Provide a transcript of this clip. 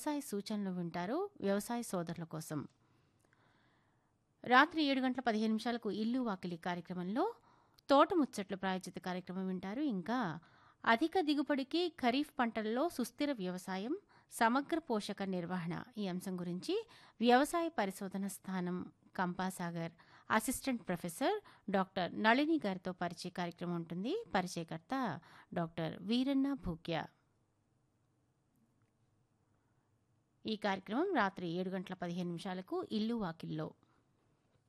వ్యవసాయ సూచనలు వింటారు వ్యవసాయ సోదరుల కోసం రాత్రి ఏడు గంటల పదిహేను నిమిషాలకు ఇల్లు వాకిలి కార్యక్రమంలో తోట ముచ్చట్లు ప్రాయోజిత కార్యక్రమం వింటారు ఇంకా అధిక దిగుబడికి ఖరీఫ్ పంటల్లో సుస్థిర వ్యవసాయం సమగ్ర పోషక నిర్వహణ ఈ అంశం గురించి వ్యవసాయ పరిశోధన స్థానం Kampasagar assistant professor doctor Nalini గారితో పరిచయ కార్యక్రమం ఉంటుంది పరిచయకర్త డాక్టర్ వీరన్న భూక్య ఈ కార్యక్రమం రాత్రి ఏడు గంటల పదిహేను నిమిషాలకు ఇల్లు వాకిల్లో